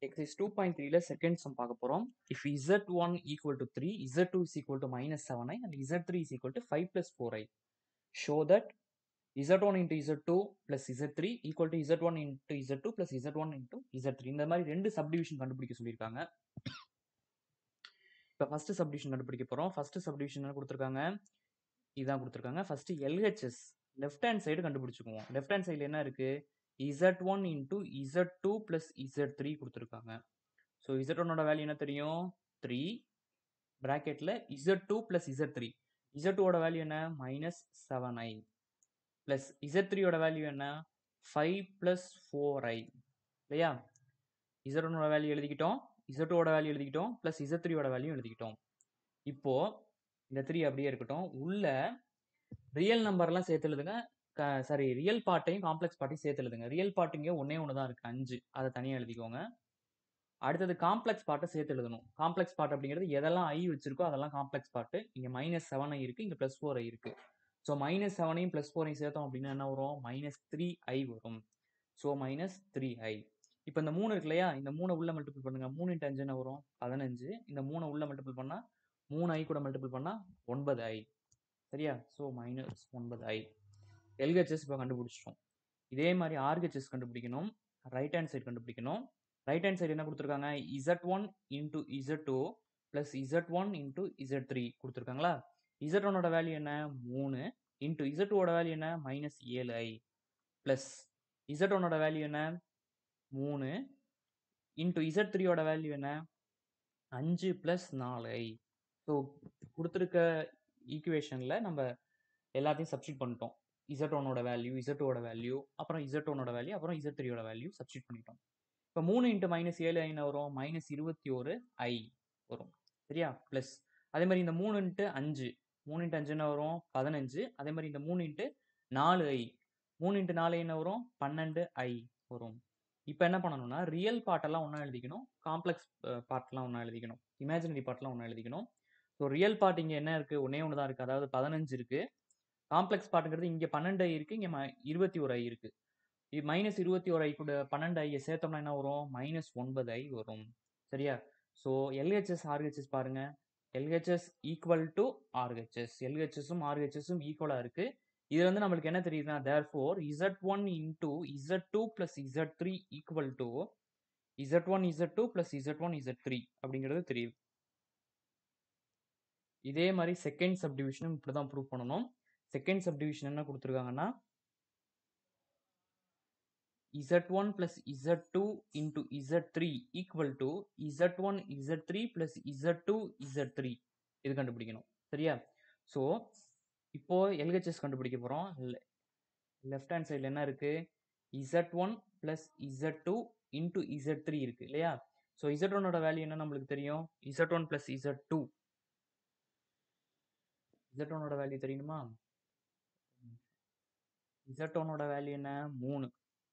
exercise two point த்ரீல second sum பார்க்க போகிறோம் if Z one equal to three Z two is equal to minus seven I and Z three is equal to five plus four I show that Z one into Z two plus Z three equal to Z one into Z two plus Z one into Z three இந்த மாதிரி ரெண்டு subdivision கண்டுபிடிக்க சொல்லியிருக்காங்க இப்போ first subdivision கண்டுபிடிக்க போகிறோம் first subdivision என்ன கொடுத்துருக்காங்க இதான் கொடுத்துருக்காங்க first LHS left hand side கண்டுபிடிச்சுக்குவோம் லெஃப்ட் ஹேண்ட் சைடில் என்ன இருக்கு Z one into Z two plus Z three கொடுத்துருக்காங்க ஸோ இசட் ஒன்னோட வேல்யூ என்ன தெரியும் த்ரீ ப்ராக்கெட்டில் Z two plus Z three Z டூவோட வேல்யூ என்ன minus seven I plus Z த்ரீயோட வேல்யூ என்ன ஃபைவ் பிளஸ் ஃபோர் ஐ இல்லையா இசட் ஒன்னோட வேல்யூ எழுதிக்கிட்டோம் இசட் டூவோட வேல்யூ எழுதிக்கிட்டோம் பிளஸ் இசட் த்ரீயோட வேல்யூ எழுதிக்கிட்டோம் இப்போ இந்த த்ரீ அப்படியே இருக்கட்டும் உள்ள ரியல் நம்பர்லாம் சேர்த்து எழுதுங்க சாரி ரியல் பார்ட்டையும் காம்ப்ளெக்ஸ் பார்ட்டையும் சேர்த்து எழுதுங்க ரியல் பார்ட் இங்கே ஒன்னே ஒன்று தான் இருக்குது அஞ்சு அதை தனியாக எழுதிக்கோங்க அடுத்தது காம்ப்ளெக்ஸ் பார்ட்டை சேர்த்து எழுதணும் காம்ப்ளெக்ஸ் பார்ட் அப்படிங்கிறது எதெல்லாம் ஐ வச்சிருக்கோ அதெல்லாம் காம்ப்ளெக்ஸ் பார்ட்டு இங்கே மைனஸ் செவன் ஐ இருக்குது இங்கே ப்ளஸ் ஃபோர் ஐ இருக்குது ஸோ மைனஸ் செவனையும் ப்ளஸ் ஃபோரையும் சேர்த்தோம் அப்படின்னா என்ன வரும் மைனஸ் த்ரீ ஐ வரும் ஸோ மைனஸ் த்ரீ ஐ இப்போ இந்த மூணு இருக்கு இல்லையா இந்த மூணை உள்ள மல்டிபிள் பண்ணுங்க மூணு இன்ட்டு அஞ்சு என்ன வரும் பதினஞ்சு இந்த மூணை உள்ள மல்டிபிள் பண்ணால் மூணு ஐ கூட மல்டிபிள் பண்ணால் ஒன்பது ஐ சரியா ஸோ மைனஸ் ஒன்பது ஐ எல்ஹெச்எஸ் இப்போ கண்டுபிடிச்சிட்டோம் இதே மாதிரி ஆர்ஹெச்எஸ் கண்டுபிடிக்கணும் ரைட் ஹேண்ட் சைடு கண்டுபிடிக்கணும் ரைட் ஹேண்ட் சைடு என்ன கொடுத்துருக்காங்க Z one into Z two plus Z one into Z three கொடுத்துருக்காங்களா இசட் ஒன்னோட வேல்யூ என்ன மூணு இன்டூ இசட் டூவோட வேல்யூ என்ன மைனஸ் ஏழு ஐ ப்ளஸ் இசட் ஒன்னோட வேல்யூ என்ன மூணு இன்டூ இசட் த்ரீயோட வேல்யூ என்ன அஞ்சு ப்ளஸ் நாலு ஐ ஸோ கொடுத்துருக்க ஈக்குவேஷனில் நம்ம எல்லாத்தையும் சப்ஸ்டியூட் பண்ணிட்டோம் இசட் ஒன்னோட வேல்யூ இசட் டூவோட வேல்யூ அப்புறம் இசட் ஒன்னோட வேல்யூ அப்புறம் இசட் த்ரீயோட வேல்யூ சப்ஸ்டியூட் பண்ணிட்டோம் இப்போ மூணு இன்ட்டு மைனஸ் ஏழு ஐன்னு வரும் மைனஸ் இருபத்தி ஒரு ஐ வரும் சரியா ப்ளஸ் அதே மாதிரி இந்த மூணு இன்ட்டு அஞ்சு மூணு இன்ட்டு அஞ்சு என்ன வரும் பதினஞ்சு அதே மாதிரி இந்த மூணு இன்ட்டு நாலு ஐ மூணு இன்ட்டு நாலு என்ன வரும் பன்னெண்டு ஐ வரும் இப்போ என்ன பண்ணணும்னா ரியல் பார்ட்டெல்லாம் ஒன்றா எழுதிக்கணும் காம்ப்ளெக்ஸ் பார்ட்லாம் ஒன்றா எழுதிக்கணும் இமேஜினரி பார்ட்லாம் ஒன்றா எழுதிக்கணும் ஸோ ரியல் பார்ட் இங்கே என்ன இருக்குது ஒன்றே ஒன்று தான் இருக்குது அதாவது பதினஞ்சு இருக்குது காம்ப்ளெக்ஸ் பார்ட்டுங்கிறது இங்கே பன்னெண்டு ஐ இருக்குது இங்கே ம இருபத்தி ஒரு ஐ இருக்குது இது மைனஸ் இருபத்தி ஒரு ஐ கூட பன்னெண்டு ஐயை சேர்த்தோம்னா என்ன வரும் மைனஸ் ஒன்பது ஐ வரும் சரியா ஸோ எல்ஹெச்எஸ் ஆர்ஹெச்எஸ் பாருங்க எல்ஹெச்எஸ் ஈக்குவல் டு ஆர்ஹெச்எஸ் எல்ஹெச்எஸும் ஆர்ஹெச்எஸும் ஈக்குவலாக இருக்குது இது வந்து நம்மளுக்கு என்ன தெரியுதுன்னா therefore Z one into Z two plus Z three equal to Z one Z two plus Z one Z three அப்படிங்கிறது தெரியுது இதே மாதிரி செகண்ட் சப்டிவிஷனும் இப்படி தான் ப்ரூவ் பண்ணணும் செகண்ட் சப்டிவிஷன் என்ன கொடுத்துருக்காங்கன்னா z1 plus z2 into z3 equal to z1 z3 plus z2 z3 இது கண்டுபிடிக்கணும் சரியா ஸோ இப்போ எல்ஹெச்எஸ் கண்டுபிடிக்க போகிறோம் லெஃப்ட் ஹேண்ட் சைடில் என்ன இருக்கு Z one plus Z two into Z three இருக்கு இல்லையா ஸோ இசட் ஒன்னோட வேல்யூ என்ன நம்மளுக்கு தெரியும் Z one plus Z two Z ஒன்னோட வேல்யூ தெரியுமா இசட் ஒன்னோட வேல்யூ என்ன மூணு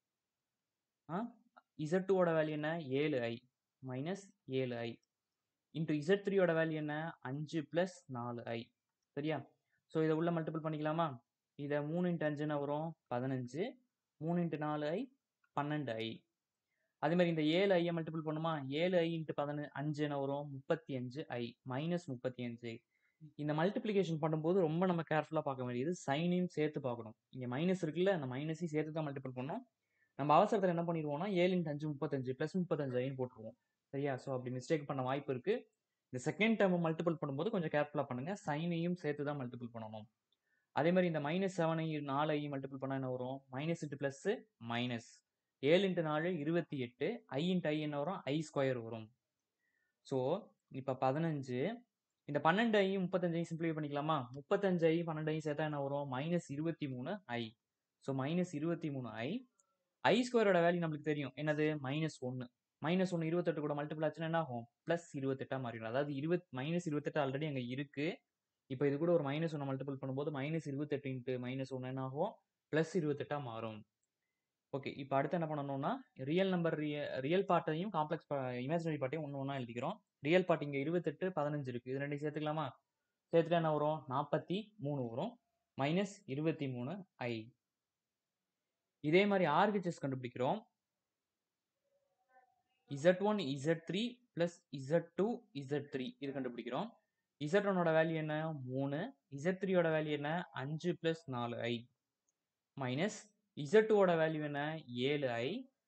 இசட் டூவோட வேல்யூ என்ன ஏழு ஐ மைனஸ் ஏழு ஐ இன்ட்டு இசட் த்ரீயோட வேல்யூ என்ன அஞ்சு ப்ளஸ் நாலு ஐ சரியா ஸோ இதை உள்ள மல்டிபிள் பண்ணிக்கலாமா இதை மூணு இன்ட்டு அஞ்சுன்னா வரும் பதினஞ்சு மூணு இன்ட்டு நாலு ஐ பன்னெண்டு ஐ அதே மாதிரி இந்த ஏழு ஐயை மல்டிபிள் பண்ணுமா ஏழு ஐ இன்ட்டு பதின அஞ்சுன்னு வரும் முப்பத்தி அஞ்சு ஐ மைனஸ் முப்பத்தி அஞ்சு இந்த மல்டிப்ளிகேஷன் பண்ணும்போது ரொம்ப நம்ம கேர்ஃபுல்லாக பார்க்க வேண்டியது சைனையும் சேர்த்து பார்க்கணும் இங்கே மைனஸ் இருக்குல்ல அந்த மைனஸையும் சேர்த்து தான் மல்டிபிள் பண்ணோம் நம்ம அவசரத்தில் என்ன பண்ணிடுவோம்னா ஏழு இன்ட்டு அஞ்சு முப்பத்தஞ்சு ப்ளஸ் முப்பத்தஞ்சு ஐன்னு போட்டுருவோம் சரியா ஸோ அப்படி மிஸ்டேக் பண்ண வாய்ப்பு இருக்கு இந்த செகண்ட் டேர்ம் மல்டிபிள் பண்ணும்போது கொஞ்சம் கேர்ஃபுல்லாக பண்ணுங்க சைனையும் சேர்த்து தான் மல்டிபிள் பண்ணணும் அதே மாதிரி இந்த மைனஸ் செவனை நாலு ஐ மல்டிபிள் பண்ணால் என்ன வரும் மைனஸ் இன்ட்டு ப்ளஸ் மைனஸ் ஏழு இன்ட்டு நாலு இருபத்தி எட்டு ஐ இன்ட்டு ஐ என்ன வரும் ஐ ஸ்கொயர் வரும் ஸோ இப்போ பதினஞ்சு இந்த பன்னெண்டு ஐ முப்பத்தஞ்சையும் சிம்பிளிஃபை பண்ணிக்கலாமா முப்பத்தஞ்சு ஐ பன்னெண்டு ஐ சேர்த்தா என்ன வரும் மைனஸ் இருபத்தி மூணு ஐ ஸோ மைனஸ் இருபத்தி மூணு ஐ ஐ ஸ்கொயரோட வேல்யூ நம்மளுக்கு தெரியும் என்னது மைனஸ் ஒன்று மைனஸ் ஒன்று இருபத்தெட்டு கூட மல்டிபிள் ஆச்சுன்னா என்ன ஆகும் ப்ளஸ் இருபத்தெட்டா மாறிடும் அதாவது இருபத் மைனஸ் இருபத்தெட்டு ஆல்ரெடி அங்கே இருக்கு இப்போ இது கூட ஒரு மைனஸ் ஒன்று மல்டிபிள் பண்ணும்போது மைனஸ் இருபத்தெட்டு இன்ட்டு மைனஸ் ஒன்று என்ன ஆகும் ப்ளஸ் இருபத்தெட்டா மாறும் ஓகே இப்போ அடுத்து என்ன பண்ணணும்னா ரியல் நம்பர் ரியல் பார்ட்டையும் காம்ப்ளெக்ஸ் இமேஜினரி பார்ட்டையும் ஒன்று ஒன்றா எழுதிக்கிறோம் ரியல் பார்ட் இங்கே இருபத்தெட்டு பதினஞ்சு இருக்குது இது ரெண்டையும் சேர்த்துக்கலாமா சேர்த்துட்டா என்ன வரும் நாற்பத்தி மூணு வரும் மைனஸ் இருபத்தி மூணு ஐ இதே மாதிரி ஆர்ஹெச்எஸ் கண்டுபிடிக்கிறோம் Z one Z three plus Z two Z three இது கண்டுபிடிக்கிறோம் இசட் ஒன்னோட வேல்யூ என்ன மூணு இசட் த்ரீயோட வேல்யூ என்ன அஞ்சு ப்ளஸ் நாலு ஐ மைனஸ் இசட் டூவோட வேல்யூ என்ன ஏழு ஐ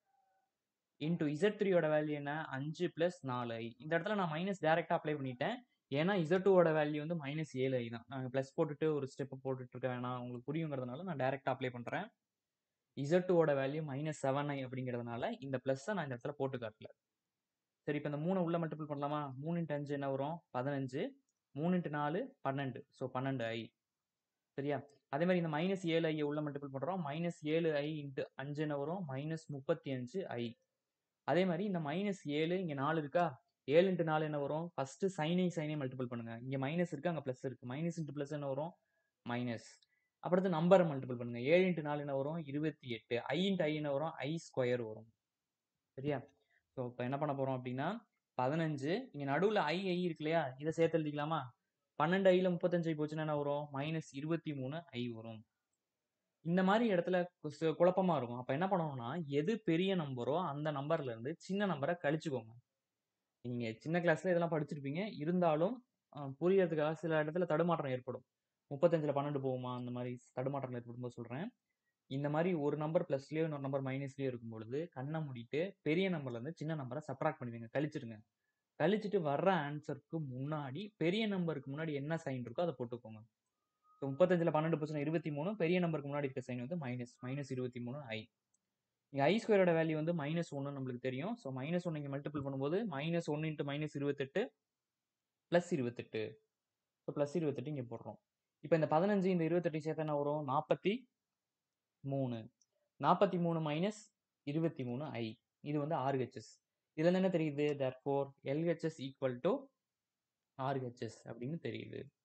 இன்டூ இசட் த்ரீயோட வேல்யூ என்ன அஞ்சு ப்ளஸ் நாலு ஐ இந்த இடத்துல நான் மைனஸ் டேரெக்டாக அப்ளை பண்ணிட்டேன் ஏன்னா இசட் டூவோட வேல்யூ வந்து மைனஸ் ஏழு ஐ தான் நாங்கள் ப்ளஸ் போட்டுட்டு ஒரு ஸ்டெப் போட்டுட்டு இருக்க வேணாம் உங்களுக்கு புரியுங்கிறதுனால நான் டேரெக்டாக அப்ளை பண்ணுறேன் இசட் டூவோட வேல்யூ மைனஸ் செவன் ஐ அப்படிங்கிறதுனால இந்த ப்ளஸ்ஸை நான் இந்த இடத்துல போட்டு காட்டல சரி இப்போ இந்த மூணு உள்ள மல்டிபிள் பண்ணலாமா மூணு இன்ட்டு அஞ்சு என்ன வரும் பதினஞ்சு மூணு இன்ட்டு நாலு பன்னெண்டு ஸோ பன்னெண்டு ஐ சரியா அதே மாதிரி இந்த மைனஸ் ஏழு ஐ உள்ள மல்டிபிள் பண்ணுறோம் மைனஸ் ஏழு ஐ இன்ட்டு அஞ்சு என்ன வரும் மைனஸ் முப்பத்தி அஞ்சு ஐ அதே மாதிரி இந்த மைனஸ் ஏழு இங்கே நாலு இருக்கா ஏழு இன்ட்டு நாலு என்ன வரும் ஃபர்ஸ்ட் சைனை சைனை மல்டிபிள் பண்ணுங்க இங்கே மைனஸ் இருக்கு அங்கே ப்ளஸ் இருக்கு மைனஸ் இன்ட்டு ப்ளஸ் என்ன வரும் மைனஸ் அடுத்து நம்பரை மல்டிபிள் பண்ணுங்க ஏழு இன்ட்டு நாலு என்ன வரும் இருபத்தி எட்டு ஐ இன்ட்டு ஐ என்ன வரும் ஐ ஸ்கொயர் வரும் சரியா ஸோ இப்போ என்ன பண்ண போறோம் அப்படின்னா பதினஞ்சு இங்கே நடுவில் ஐ ஐ இருக்கு இல்லையா இதை சேர்த்து எழுதிக்கலாமா பன்னெண்டு ஐல முப்பத்தஞ்சு ஐ போச்சுன்னா என்ன வரும் மைனஸ் இருபத்தி மூணு ஐ வரும் இந்த மாதிரி இடத்துல கு- குழப்பமா இருக்கும் அப்ப என்ன பண்ணணும்னா எது பெரிய நம்பரோ அந்த நம்பர்ல இருந்து சின்ன நம்பரை கழிச்சுக்கோங்க நீங்க சின்ன கிளாஸ்ல இதெல்லாம் படிச்சிருப்பீங்க இருந்தாலும் அஹ், புரியறதுக்காக சில இடத்துல தடுமாற்றம் ஏற்படும் முப்பத்தஞ்சுல பன்னெண்டு போகுமா அந்த மாதிரி தடுமாற்றம் ஏற்படும் போது சொல்றேன் இந்த மாதிரி ஒரு நம்பர் பிளஸ்லயோ இன்னொரு நம்பர் மைனஸ்லயோ இருக்கும் பொழுது கண்ணை மூடிட்டு பெரிய நம்பர்ல இருந்து சின்ன நம்பரை சப்ராக்ட் பண்ணிடுங்க கழிச்சிடுங்க கழிச்சிட்டு வர்ற ஆன்சருக்கு முன்னாடி பெரிய நம்பருக்கு முன்னாடி என்ன சைன் இருக்கோ அதை போட்டுக்கோங்க ஸோ முப்பத்தஞ்சில் பன்னெண்டு போச்சுன்னா இருபத்தி மூணு பெரிய நம்பருக்கு முன்னாடி இருக்க சைன் வந்து மைனஸ் மைனஸ் இருபத்தி மூணு ஐ இங்கே ஐ ஸ்கொயரோட வேல்யூ வந்து மைனஸ் ஒன்று நம்மளுக்கு தெரியும் ஸோ மைனஸ் ஒன்று இங்கே மல்டிபிள் பண்ணும்போது மைனஸ் ஒன்று இன்ட்டு மைனஸ் இருபத்தெட்டு ப்ளஸ் இருபத்தெட்டு ஸோ ப்ளஸ் இருபத்தெட்டு இங்கே போடுறோம் இப்போ இந்த பதினஞ்சு இந்த இருபத்தெட்டு சேர்த்தா என்ன வரும் நாற்பத்தி மூணு நாற்பத்தி மூணு மைனஸ் இருபத்தி மூணு ஐ இது வந்து ஆர்ஹெச்எஸ் இதுல என்ன தெரியுது therefore LHS equal to RHS அப்படின்னு தெரியுது